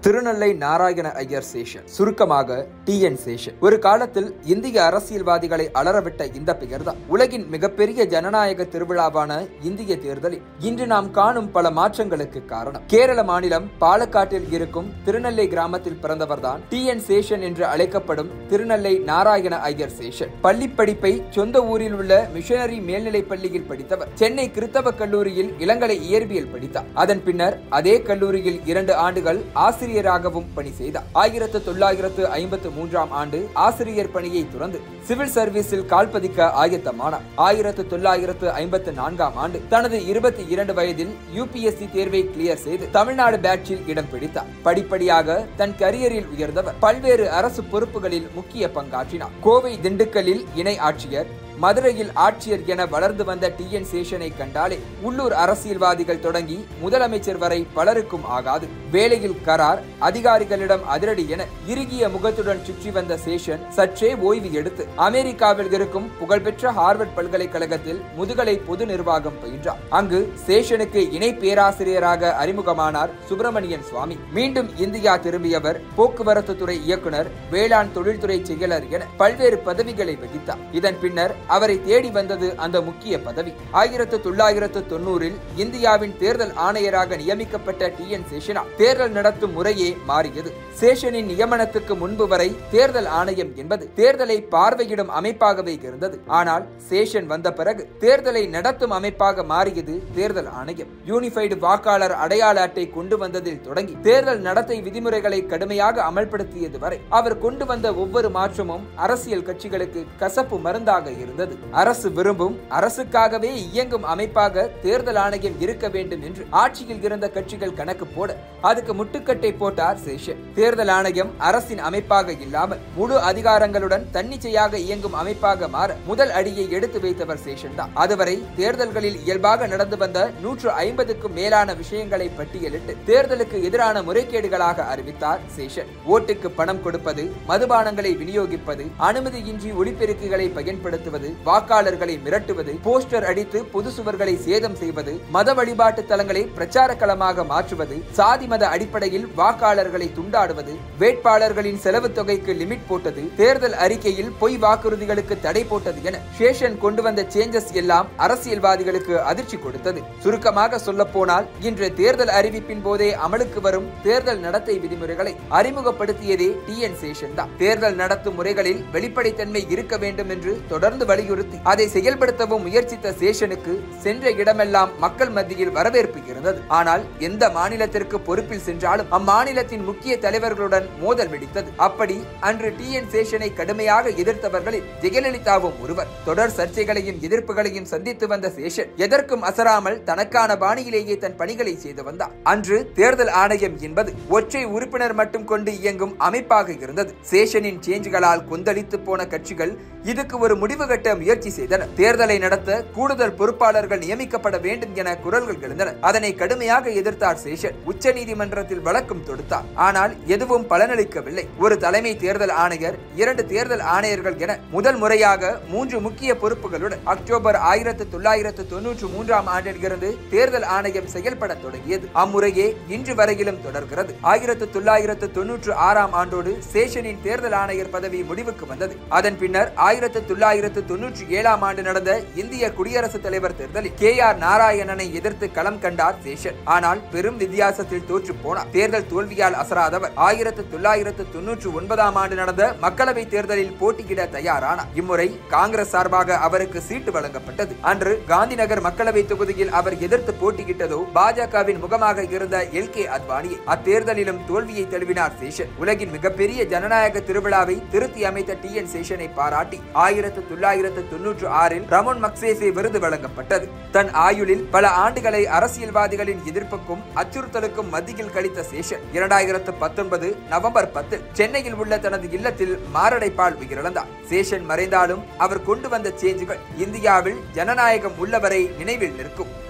திருநெல்லை நாராயண ஐயர் சேஷன் சுருக்கமாக T N Seshan ஒரு காலத்தில் இந்திய அரசியல்வாதிகளை அலறவிட்ட இந்த பெயர்தான் உலகின் மிகப்பெரிய ஜனநாயக திருவிழாவான இந்திய தேர்தலில் இன்று நாம் காணும் பல மாற்றங்களுக்கு காரணம் கேரள மாநிலம் பாலக்காட்டில் இருக்கும் திருநெல்லை கிராமத்தில் பிறந்தவர்தான் டி என் சேஷன் என்று அழைக்கப்படும் திருநெல்லை நாராயண ஐயர் சேஷன் பள்ளி படிப்பை சொந்த ஊரில் உள்ள மிஷனரி மேல்நிலைப் பள்ளியில் படித்தவர் சென்னை கிறித்தவ கல்லூரியில் இளங்கலை இயற்பியல் படித்தார் அதன் பின்னர் அதே கல்லூரியில் இரண்டு ஆண்டுகள் ஆசிரியராகவும் பணி செய்தார் ஆயிரத்து தொள்ளாயிரத்து ஐம்பத்து மூன்றாம் ஆண்டு ஆசிரியர் பணியை துறந்து சிவில் சர்வீஸில் கால்பதிக்க ஆயத்தமானார் ஆயிரத்து தொள்ளாயிரத்து ஐம்பத்து நான்காம் ஆண்டு தனது இருபத்தி இரண்டு வயதில் யூபிஎஸ்சி தேர்வை கிளியர் செய்து தமிழ்நாடு பேட்சில் இடம் பிடித்தார் படிப்படியாக தன் கரியரில் உயர்ந்தவர் பல்வேறு அரசு பொறுப்புகளில் முக்கிய பங்காற்றினார் கோவை திண்டுக்கல்லில் இணை ஆட்சியர் மதுரையில் ஆட்சியர் என வளர்ந்து வந்த டி என் சேஷனை கண்டாலே உள்ளூர் அரசியல்வாதிகள் தொடங்கி முதலமைச்சர் வரை பலருக்கும் ஆகாது வேலையில் கரார் அதிகாரிகளிடம் அதிரடி என இறுகிய முகத்துடன் சுற்றி வந்த சேஷன் சற்றே ஓய்வு எடுத்து அமெரிக்காவில் இருக்கும் புகழ்பெற்ற ஹார்வர்ட் பல்கலைக்கழகத்தில் முதுகலை பொது நிர்வாகம் பயின்றார் அங்கு சேஷனுக்கு இணை பேராசிரியராக அறிமுகமானார் சுப்பிரமணியன் சுவாமி மீண்டும் இந்தியா திரும்பியவர் போக்குவரத்து துறை இயக்குனர் வேளாண் தொழில்துறை செயலர் என பல்வேறு பதவிகளை வகித்தார் இதன் பின்னர் அவரை தேடி வந்தது அந்த முக்கிய பதவி ஆயிரத்து தொள்ளாயிரத்து தொண்ணூறில் இந்தியாவின் தேர்தல் ஆணையராக நியமிக்கப்பட்ட டி என் சேஷனா தேர்தல் நடத்தும் முறையே மாறியது சேஷனின் நியமனத்துக்கு முன்பு வரை தேர்தல் ஆணையம் என்பது தேர்தலை பார்வையிடும் அமைப்பாகவே இருந்தது ஆனால் சேஷன் வந்த பிறகு தேர்தலை நடத்தும் அமைப்பாக மாறியது தேர்தல் ஆணையம் யூனிஃபைடு வாக்காளர் அடையாள அட்டை கொண்டு வந்ததில் தொடங்கி தேர்தல் நடத்தை விதிமுறைகளை கடுமையாக அமல்படுத்தியது வரை அவர் கொண்டு வந்த ஒவ்வொரு மாற்றமும் அரசியல் கட்சிகளுக்கு கசப்பு மருந்தாக இருந்தது அரசு விரும்பும் அரசுக்காகவே இயங்கும் அமைப்பாக தேர்தல் ஆணையம் இருக்க வேண்டும் என்று ஆட்சியில் இருந்த கட்சிகள் கணக்கு போட அதுக்கு முட்டுக்கட்டை போட்டார் சேஷன் தேர்தல் ஆணையம் அரசின் அமைப்பாக இல்லாமல் முழு அதிகாரங்களுடன் தன்னிச்சையாக இயங்கும் அமைப்பாக மாற முதல் அடியை எடுத்து வைத்தவர் சேஷன் தான் அதுவரை தேர்தல்களில் இயல்பாக நடந்து வந்த நூற்று ஐம்பதுக்கும் மேலான விஷயங்களை பட்டியலிட்டு தேர்தலுக்கு எதிரான முறைகேடுகளாக அறிவித்தார் சேஷன் ஓட்டுக்கு பணம் கொடுப்பது மதுபானங்களை விநியோகிப்பது அனுமதியின்றி ஒளிபெருக்குகளை பயன்படுத்துவது வாக்காளர்களை மிரட்டுவது போஸ்டர் அடித்து பொது சுவர்களை சேதம் செய்வது மத வழிபாட்டு தலங்களை பிரச்சார களமாக மாற்றுவது சாதி மத அடிப்படையில் வாக்காளர்களை துண்டாடுவது வேட்பாளர்களின் செலவு தொகைக்கு லிமிட் போட்டது தேர்தல் அறிக்கையில் பொய் வாக்குறுதிகளுக்கு தடை போட்டது என சேஷன் கொண்டு வந்த சேஞ்சஸ் எல்லாம் அரசியல்வாதிகளுக்கு அதிர்ச்சி கொடுத்தது சுருக்கமாக சொல்ல போனால் இன்று தேர்தல் அறிவிப்பின் போதே அமலுக்கு வரும் தேர்தல் நடத்தை விதிமுறைகளை அறிமுகப்படுத்தியதே டி என் சேஷன் தான் தேர்தல் நடத்தும் முறைகளில் வெளிப்படைத்தன்மை இருக்க வேண்டும் என்று தொடர்ந்து வலியுறுத்தி அதை செயல்படுத்தவும் முயற்சித்த சேஷனுக்கு சென்ற இடமெல்லாம் மக்கள் மத்தியில் வரவேற்பு இருந்தது ஆனால் எந்த மாநிலத்திற்கு பொறுப்பில் சென்றாலும் அம்மாநிலத்தின் முக்கிய தலைவர்களுடன் மோதல் வெடித்தது அப்படி அன்று டி என் சேஷனை கடுமையாக எதிர்த்தவர்களில் ஜெயலலிதாவும் ஒருவர் தொடர் சர்ச்சைகளையும் எதிர்ப்புகளையும் சந்தித்து வந்த சேஷன் எதற்கும் அசராமல் தனக்கான பாணியிலேயே தன் பணிகளை செய்து வந்தார் அன்று தேர்தல் ஆணையம் என்பது ஒற்றை உறுப்பினர் மட்டும் கொண்டு இயங்கும் அமைப்பாக இருந்தது சேஷனின் சேஞ்சுகளால் கொந்தளித்து போன கட்சிகள் இதுக்கு ஒரு முடிவு கட்ட முயற்சி செய்தன தேர்தலை நடத்த கூடுதல் பொறுப்பாளர்கள் நியமிக்கப்பட வேண்டும் என குரல்கள் எழுந்தன அதனை கடுமையாக எதிர்த்தார் சேஷன் உச்ச நீதிமன்றத்தில் வழக்கும் தொடுத்தார் ஆனால் எதுவும் பலனளிக்கவில்லை ஒரு தலைமை தேர்தல் ஆணையர் இரண்டு தேர்தல் ஆணையர்கள் என முதல் முறையாக மூன்று முக்கிய பொறுப்புகளுடன் அக்டோபர் ஆயிரத்து தொள்ளாயிரத்து தொன்னூற்று மூன்றாம் ஆண்டில் இருந்து தேர்தல் ஆணையம் செயல்பட தொடங்கியது அம்முறையே இன்று வரையிலும் தொடர்கிறது ஆயிரத்து தொள்ளாயிரத்து தொன்னூற்று ஆறாம் ஆண்டோடு சேஷனின் தேர்தல் ஆணையர் பதவி முடிவுக்கு வந்தது அதன் பின்னர் ஆயிரத்து தொள்ளாயிரத்து தொன்னூற்றி ஏழாம் ஆண்டு நடந்த இந்திய குடியரசுத் தலைவர் தேர்தலில் கே ஆர் நாராயணனை எதிர்த்து களம் கண்டார் சேஷன் ஆனால் பெரும் வித்தியாசத்தில் தோற்று போனார் தேர்தல் தோல்வியால் அசராதவர் ஆயிரத்து தொள்ளாயிரத்து தொன்னூற்று ஒன்பதாம் ஆண்டு நடந்த மக்களவை தேர்தலில் போட்டியிட தயாரானார் இம்முறை காங்கிரஸ் சார்பாக அவருக்கு சீட்டு வழங்கப்பட்டது அன்று காந்தி நகர் மக்களவை தொகுதியில் அவர் எதிர்த்து போட்டியிட்டதோ பாஜகவின் முகமாக இருந்த எல் கே அத்வானியை அத்தேர்தலிலும் தோல்வியை தழுவினார் சேஷன் உலகின் மிகப்பெரிய ஜனநாயக திருவிழாவை திருத்தி அமைத்த டி என் சேஷனை பாராட்டி ஆயிரத்து தொள்ளாயிரத்து தொன்னூற்று ஆறில் ரமோன் மக்சேசே விருது வழங்கப்பட்டது தன் ஆயுளில் பல ஆண்டுகளை அரசியல்வாதிகளின் எதிர்ப்புக்கும் அச்சுறுத்தலுக்கும் மத்தியில் கழித்த சேஷன் இரண்டாயிரத்து பத்தொன்பது நவம்பர் பத்தில் சென்னையில் உள்ள தனது இல்லத்தில் மாரடைப்பால் உயிரிழந்தார் சேஷன் மறைந்தாலும் அவர் கொண்டு வந்த சேஞ்சுகள் இந்தியாவில் ஜனநாயகம் உள்ளவரை நினைவில் நிற்கும்